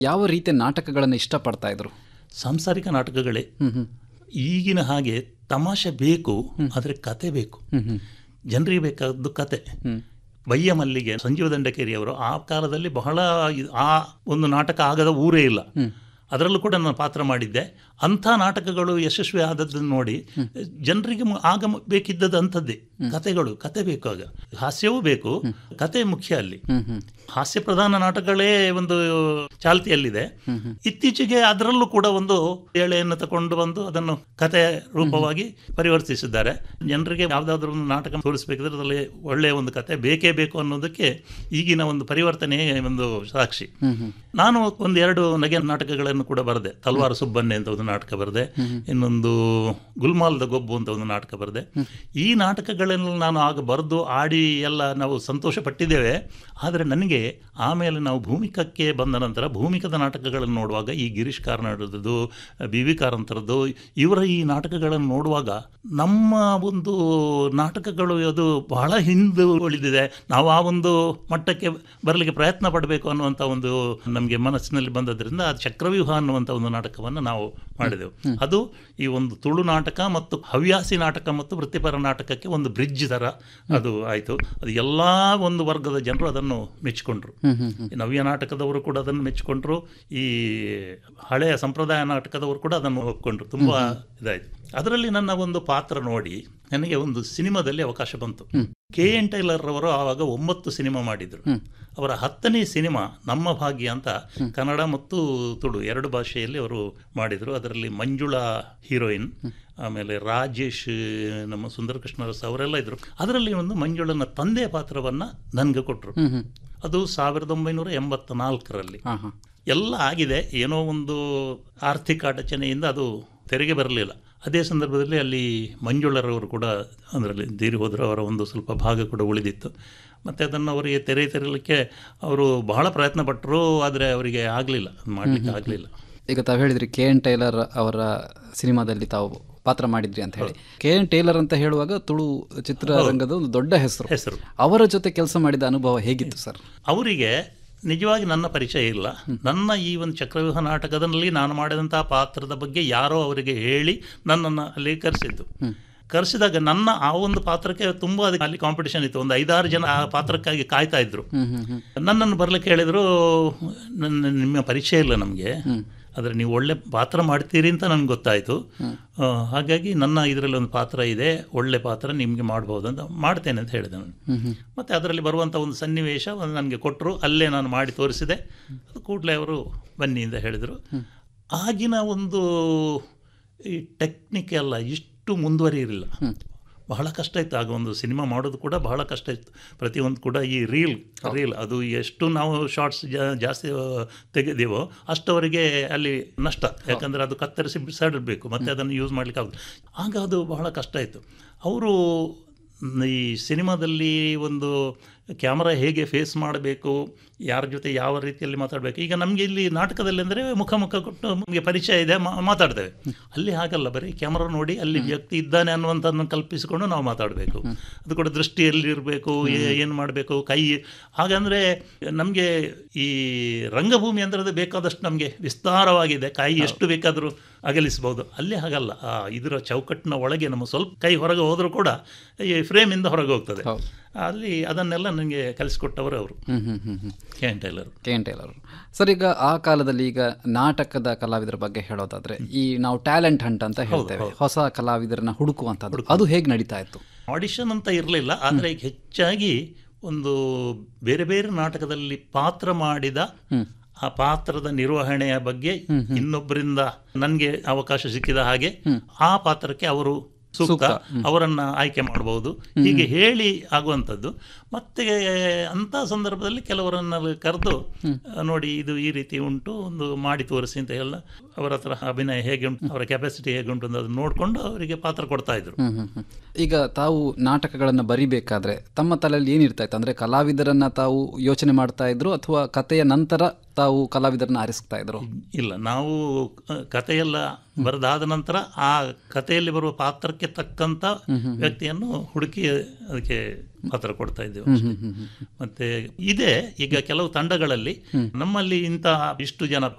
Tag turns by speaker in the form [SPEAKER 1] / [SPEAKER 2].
[SPEAKER 1] ಯಾವ ರೀತಿಯ ನಾಟಕಗಳನ್ನು ಇಷ್ಟಪಡ್ತಾ ಇದ್ರು
[SPEAKER 2] ಸಾಂಸಾರಿಕ ನಾಟಕಗಳೇ ಈಗಿನ ಹಾಗೆ ತಮಾಷೆ ಬೇಕು ಆದರೆ ಕತೆ ಬೇಕು ಜನರಿಗೆ ಬೇಕಾದ್ದು ಕತೆ ಬಯ್ಯ ಮಲ್ಲಿಗೆ ಸಂಜೀವ ದಂಡಕೇರಿ ಅವರು ಆ ಕಾಲದಲ್ಲಿ ಬಹಳ ಇ- ಆ ಒಂದು ನಾಟಕ ಆಗದ ಊರೇ ಇಲ್ಲ ಅದರಲ್ಲೂ ಕೂಡ ನಾನು ಪಾತ್ರ ಮಾಡಿದ್ದೆ ಅಂಥ ನಾಟಕಗಳು ಯಶಸ್ವಿ ಆದದ್ದನ್ನು ನೋಡಿ ಜನರಿಗೆ ಮು- ಆಗ ಮ- ಬೇಕಿದ್ದದ್ದು ಅಂಥದ್ದೇ ಕತೆಗಳು ಕತೆ ಬೇಕು ಆಗ ಹಾಸ್ಯವೂ ಬೇಕು ಕತೆ ಮುಖ್ಯ ಅಲ್ಲಿ ಹಾಸ್ಯ ಪ್ರಧಾನ ನಾಟಕಗಳೇ ಒಂದು ಚಾಲ್ತಿಯಲ್ಲಿದೆ ಇತ್ತೀಚೆಗೆ ಅದರಲ್ಲೂ ಕೂಡ ಒಂದು ಎಳೆಯನ್ನು ತಗೊಂಡು ಬಂದು ಅದನ್ನು ಕತೆ ರೂಪವಾಗಿ ಪರಿವರ್ತಿಸಿದ್ದಾರೆ ಜನರಿಗೆ ಯಾವುದಾದ್ರೂ ಒಂದು ನಾಟಕ ತೋರಿಸಬೇಕಿದ್ರೆ ಅದರಲ್ಲಿ ಒಳ್ಳೆಯ ಒಂದು ಕತೆ ಬೇಕೇ ಬೇಕು ಅನ್ನೋದಕ್ಕೆ ಈಗಿನ ಒಂದು ಪರಿವರ್ತನೆ ಒಂದು ಸಾಕ್ಷಿ ನಾನು ಒಂದು ಎರಡು ನಗೆ ನಾಟಕಗಳನ್ನು ಕೂಡ ಬರೆದೆ ತಲ್ವಾರ ಸುಬ್ಬನ್ನೆ ಅಂತ ಒಂದು ನಾಟಕ ಬರೆದೆ ಇನ್ನೊಂದು ಗುಲ್ಮಾಲ್ದ ಗೊಬ್ಬು ಅಂತ ಒಂದು ನಾಟಕ ಬರೆದೆ ಈ ನಾಟಕಗಳನ್ನು ನಾನು ಆಗ ಬರೆದು ಆಡಿ ಎಲ್ಲ ನಾವು ಸಂತೋಷ ಪಟ್ಟಿದ್ದೇವೆ ಆದರೆ ನನಗೆ ಆಮೇಲೆ ನಾವು ಭೂಮಿಕಕ್ಕೆ ಬಂದ ನಂತರ ಭೂಮಿಕದ ನಾಟಕಗಳನ್ನು ನೋಡುವಾಗ ಈ ಗಿರೀಶ್ ಕಾರ್ನಾಡರದ್ದು ಬಿ ವಿ ಕಾರಂತರದ್ದು ಇವರ ಈ ನಾಟಕಗಳನ್ನು ನೋಡುವಾಗ ನಮ್ಮ ಒಂದು ನಾಟಕಗಳು ಅದು ಬಹಳ ಹಿಂದೆ ಉಳಿದಿದೆ ನಾವು ಆ ಒಂದು ಮಟ್ಟಕ್ಕೆ ಬರಲಿಕ್ಕೆ ಪ್ರಯತ್ನ ಪಡಬೇಕು ಅನ್ನುವಂಥ ಒಂದು ನಮಗೆ ಮನಸ್ಸಿನಲ್ಲಿ ಬಂದದ್ರಿಂದ ಅದು ಚಕ್ರವ್ಯೂಹ ಅನ್ನುವಂಥ ಒಂದು ನಾಟಕವನ್ನು ನಾವು ಮಾಡಿದೆವು ಅದು ಈ ಒಂದು ತುಳು ನಾಟಕ ಮತ್ತು ಹವ್ಯಾಸಿ ನಾಟಕ ಮತ್ತು ವೃತ್ತಿಪರ ನಾಟಕಕ್ಕೆ ಒಂದು ಬ್ರಿಡ್ಜ್ ಥರ ಅದು ಆಯಿತು ಅದು ಎಲ್ಲ ಒಂದು ವರ್ಗದ ಜನರು ಅದನ್ನು ಮೆಚ್ಚಿಕೊಂಡ್ರು ಈ ನವ್ಯ ನಾಟಕದವರು ಕೂಡ ಅದನ್ನು ಮೆಚ್ಚಿಕೊಂಡ್ರು ಈ ಹಳೆಯ ಸಂಪ್ರದಾಯ ನಾಟಕದವರು ಕೂಡ ಅದನ್ನು ಒಪ್ಕೊಂಡ್ರು ತುಂಬ ಇದಾಯಿತು ಅದರಲ್ಲಿ ನನ್ನ ಒಂದು ಪಾತ್ರ ನೋಡಿ ನನಗೆ ಒಂದು ಸಿನಿಮಾದಲ್ಲಿ ಅವಕಾಶ ಬಂತು ಕೆ ಎನ್ ಟೈಲರ್ ಅವರು ಆವಾಗ ಒಂಬತ್ತು ಸಿನಿಮಾ ಮಾಡಿದರು ಅವರ ಹತ್ತನೇ ಸಿನಿಮಾ ನಮ್ಮ ಭಾಗ್ಯ ಅಂತ ಕನ್ನಡ ಮತ್ತು ತುಳು ಎರಡು ಭಾಷೆಯಲ್ಲಿ ಅವರು ಮಾಡಿದರು ಅದರಲ್ಲಿ ಮಂಜುಳಾ ಹೀರೋಯಿನ್ ಆಮೇಲೆ ರಾಜೇಶ್ ನಮ್ಮ ಸುಂದರ ಕೃಷ್ಣರಸ್ ಅವರೆಲ್ಲ ಇದ್ರು ಅದರಲ್ಲಿ ಒಂದು ಮಂಜುಳನ ತಂದೆಯ ಪಾತ್ರವನ್ನು ನನಗೆ ಕೊಟ್ಟರು ಅದು ಸಾವಿರದ ಒಂಬೈನೂರ ಎಂಬತ್ತ ನಾಲ್ಕರಲ್ಲಿ ಎಲ್ಲ ಆಗಿದೆ ಏನೋ ಒಂದು ಆರ್ಥಿಕ ಅಡಚಣೆಯಿಂದ ಅದು ತೆರೆಗೆ ಬರಲಿಲ್ಲ ಅದೇ ಸಂದರ್ಭದಲ್ಲಿ ಅಲ್ಲಿ ಮಂಜುಳರವರು ಕೂಡ ಅದರಲ್ಲಿ ತೀರಿ ಹೋದರು ಅವರ ಒಂದು ಸ್ವಲ್ಪ ಭಾಗ ಕೂಡ ಉಳಿದಿತ್ತು ಮತ್ತು ಅದನ್ನು ಅವರಿಗೆ ತೆರೆ ತೆರಲಿಕ್ಕೆ ಅವರು ಬಹಳ ಪ್ರಯತ್ನ ಪಟ್ಟರು ಆದರೆ ಅವರಿಗೆ ಆಗಲಿಲ್ಲ ಮಾಡಲಿಕ್ಕೆ ಆಗಲಿಲ್ಲ
[SPEAKER 1] ಈಗ ತಾವು ಹೇಳಿದ್ರಿ ಕೆ ಎನ್ ಟೈಲರ್ ಅವರ ಸಿನಿಮಾದಲ್ಲಿ ತಾವು ಪಾತ್ರ ಮಾಡಿದ್ರಿ ಅಂತ ಹೇಳಿ ಕೆ ಎನ್ ಟೇಲರ್ ಅಂತ ಹೇಳುವಾಗ ತುಳು ಚಿತ್ರರಂಗದ ಒಂದು ದೊಡ್ಡ ಹೆಸರು
[SPEAKER 2] ಹೆಸರು
[SPEAKER 1] ಅವರ ಜೊತೆ ಕೆಲಸ ಮಾಡಿದ ಅನುಭವ ಹೇಗಿತ್ತು ಸರ್
[SPEAKER 2] ಅವರಿಗೆ ನಿಜವಾಗಿ ನನ್ನ ಪರಿಚಯ ಇಲ್ಲ ನನ್ನ ಈ ಒಂದು ಚಕ್ರವ್ಯೂಹ ನಾಟಕದಲ್ಲಿ ನಾನು ಮಾಡಿದಂತಹ ಪಾತ್ರದ ಬಗ್ಗೆ ಯಾರೋ ಅವರಿಗೆ ಹೇಳಿ ನನ್ನನ್ನು ಅಲ್ಲಿ ಕರೆಸಿದ್ದು ಕರೆಸಿದಾಗ ನನ್ನ ಆ ಒಂದು ಪಾತ್ರಕ್ಕೆ ತುಂಬ ಅದಕ್ಕೆ ಅಲ್ಲಿ ಕಾಂಪಿಟಿಷನ್ ಇತ್ತು ಒಂದು ಐದಾರು ಜನ ಆ ಪಾತ್ರಕ್ಕಾಗಿ ಕಾಯ್ತಾ ಇದ್ರು ನನ್ನನ್ನು ಬರ್ಲಿಕ್ಕೆ ಹೇಳಿದ್ರು ನನ್ನ ನಿಮ್ಮ ಪರಿಚಯ ಇಲ್ಲ ನಮಗೆ ಆದರೆ ನೀವು ಒಳ್ಳೆ ಪಾತ್ರ ಮಾಡ್ತೀರಿ ಅಂತ ನನಗೆ ಗೊತ್ತಾಯಿತು ಆ, ಹಾಗಾಗಿ ನನ್ನ ಇದರಲ್ಲಿ ಒಂದು ಪಾತ್ರ ಇದೆ ಒಳ್ಳೆ ಪಾತ್ರ ನಿಮಗೆ ಮಾಡ್ಬೋದು ಅಂತ ಮಾಡ್ತೇನೆ ಅಂತ ಹೇಳಿದೆ ನಾನು ಮತ್ತು ಅದರಲ್ಲಿ ಬರುವಂಥ ಒಂದು ಸನ್ನಿವೇಶ ಒಂದು ನನಗೆ ಕೊಟ್ಟರು ಅಲ್ಲೇ ನಾನು ಮಾಡಿ ತೋರಿಸಿದೆ ಅದು ಕೂಡಲೇ ಅವರು ಬನ್ನಿ ಅಂತ ಹೇಳಿದರು ಆಗಿನ ಒಂದು ಈ ಟೆಕ್ನಿಕ್ ಎಲ್ಲ ಇಷ್ಟು ಮುಂದುವರಿಯಿರಲಿಲ್ಲ ಬಹಳ ಕಷ್ಟ ಇತ್ತು ಆಗ ಒಂದು ಸಿನಿಮಾ ಮಾಡೋದು ಕೂಡ ಬಹಳ ಕಷ್ಟ ಇತ್ತು ಪ್ರತಿಯೊಂದು ಕೂಡ ಈ ರೀಲ್ ರೀಲ್ ಅದು ಎಷ್ಟು ನಾವು ಶಾರ್ಟ್ಸ್ ಜಾಸ್ತಿ ತೆಗೆದೇವೋ ಅಷ್ಟವರೆಗೆ ಅಲ್ಲಿ ನಷ್ಟ ಯಾಕಂದರೆ ಅದು ಕತ್ತರಿಸಿ ಬಿಸಾಡಬೇಕು ಮತ್ತು ಅದನ್ನು ಯೂಸ್ ಮಾಡಲಿಕ್ಕೆ ಆಗೋದು ಆಗ ಅದು ಬಹಳ ಕಷ್ಟ ಇತ್ತು ಅವರು ಈ ಸಿನಿಮಾದಲ್ಲಿ ಒಂದು ಕ್ಯಾಮರಾ ಹೇಗೆ ಫೇಸ್ ಮಾಡಬೇಕು ಯಾರ ಜೊತೆ ಯಾವ ರೀತಿಯಲ್ಲಿ ಮಾತಾಡಬೇಕು ಈಗ ನಮಗೆ ಇಲ್ಲಿ ನಾಟಕದಲ್ಲಿ ಅಂದರೆ ಮುಖ ಮುಖ ಕೊಟ್ಟು ನಮಗೆ ಪರಿಚಯ ಇದೆ ಮಾ- ಮಾತಾಡ್ತೇವೆ ಅಲ್ಲಿ ಹಾಗಲ್ಲ ಬರೀ ಕ್ಯಾಮರಾ ನೋಡಿ ಅಲ್ಲಿ ವ್ಯಕ್ತಿ ಇದ್ದಾನೆ ಅನ್ನುವಂಥದ್ದನ್ನು ಕಲ್ಪಿಸಿಕೊಂಡು ನಾವು ಮಾತಾಡಬೇಕು ಅದು ಕೂಡ ದೃಷ್ಟಿಯಲ್ಲಿ ಇರಬೇಕು ಏನು ಮಾಡಬೇಕು ಕೈ ಹಾಗಂದರೆ ನಮಗೆ ಈ ರಂಗಭೂಮಿ ಅಂದರೆ ಅದು ಬೇಕಾದಷ್ಟು ನಮಗೆ ವಿಸ್ತಾರವಾಗಿದೆ ಕೈ ಎಷ್ಟು ಬೇಕಾದರೂ ಅಗಲಿಸ್ಬೋದು ಅಲ್ಲಿ ಹಾಗಲ್ಲ ಆ ಇದರ ಚೌಕಟ್ಟಿನ ಒಳಗೆ ನಮ್ಮ ಸ್ವಲ್ಪ ಕೈ ಹೊರಗೆ ಹೋದರೂ ಕೂಡ ಈ ಫ್ರೇಮಿಂದ ಹೊರಗೆ ಹೋಗ್ತದೆ ಅಲ್ಲಿ ಅದನ್ನೆಲ್ಲ ನನಗೆ ಕಲಿಸ್ಕೊಟ್ಟವರು ಅವರು
[SPEAKER 1] ಹ್ಮ್ ಹ್ಮ್ ಹ್ಮ್ ಹ್ಮ್
[SPEAKER 2] K N Tailor
[SPEAKER 1] K N Taylor sir ಈಗ ಆ ಕಾಲದಲ್ಲಿ ಈಗ ನಾಟಕದ ಕಲಾವಿದರ ಬಗ್ಗೆ ಹೇಳೋದಾದ್ರೆ ಈ ನಾವು ಟ್ಯಾಲೆಂಟ್ ಹಂಟ್ ಅಂತ ಹೇಳ್ತೇವೆ ಹೊಸ ಕಲಾವಿದರನ್ನ ಹುಡುಕುವಂಥದ್ದು ಅದು ಹೇಗೆ ನಡೀತಾ ಇತ್ತು
[SPEAKER 2] ಆಡಿಷನ್ ಅಂತ ಇರಲಿಲ್ಲ ಆದರೆ ಈಗ ಹೆಚ್ಚಾಗಿ ಒಂದು ಬೇರೆ ಬೇರೆ ನಾಟಕದಲ್ಲಿ ಪಾತ್ರ ಮಾಡಿದ ಆ ಪಾತ್ರದ ನಿರ್ವಹಣೆಯ ಬಗ್ಗೆ ಇನ್ನೊಬ್ಬರಿಂದ ನನಗೆ ಅವಕಾಶ ಸಿಕ್ಕಿದ ಹಾಗೆ ಆ ಪಾತ್ರಕ್ಕೆ ಅವರು ಸೂಕ್ತ ಅವರನ್ನ ಆಯ್ಕೆ ಮಾಡಬಹುದು ಹೀಗೆ ಹೇಳಿ ಆಗುವಂಥದ್ದು ಮತ್ತೆ ಅಂಥ ಸಂದರ್ಭದಲ್ಲಿ ಕೆಲವರನ್ನ ಕರೆದು ನೋಡಿ ಇದು ಈ ರೀತಿ ಉಂಟು ಒಂದು ಮಾಡಿ ತೋರಿಸಿ ಅಂತ ಎಲ್ಲ ಅವರ ಹತ್ರ ಅಭಿನಯ ಹೇಗೆ ಉಂಟು ಅವರ ಕೆಪಾಸಿಟಿ ಹೇಗೆ ಉಂಟು ಅಂತ ಅದನ್ನ ನೋಡಿಕೊಂಡು ಅವರಿಗೆ ಪಾತ್ರ ಕೊಡ್ತಾ ಇದ್ರು
[SPEAKER 1] ಹ್ಮ್ ಹ್ಮ್ ಹ್ಮ್. ಈಗ ತಾವು ನಾಟಕಗಳನ್ನ ಬರಿಬೇಕಾದ್ರೆ ತಮ್ಮ ತಲೆಯಲ್ಲಿ ಏನಿರ್ತಾ ಇತ್ತು ಅಂದ್ರೆ ಕಲಾವಿದರನ್ನ ತಾವು ಯೋಚನೆ ಮಾಡ್ತಾ ಇದ್ರು ಅಥವಾ ಕಥೆಯ ನಂತರ ತಾವು ಕಲಾವಿದರನ್ನ ಆರಿಸ್ತಾ ಇದ್ರು
[SPEAKER 2] ಇಲ್ಲ ನಾವು ಅ, ಕಥೆಯೆಲ್ಲ ಬರೆದಾದ ನಂತರ ಆ ಕಥೆಯಲ್ಲಿ ಬರುವ ಪಾತ್ರಕ್ಕೆ ತಕ್ಕಂತ ವ್ಯಕ್ತಿಯನ್ನು ಹುಡುಕಿ ಅದಕ್ಕೆ ಪಾತ್ರ ಕೊಡ್ತಾ ಇದ್ದೇವೆ ಅಷ್ಟೇ. ಮತ್ತೆ ಇದೆ ಈಗ ಕೆಲವು ತಂಡಗಳಲ್ಲಿ ನಮ್ಮಲ್ಲಿ ಇಂತಹ ಇಷ್ಟು ಜನ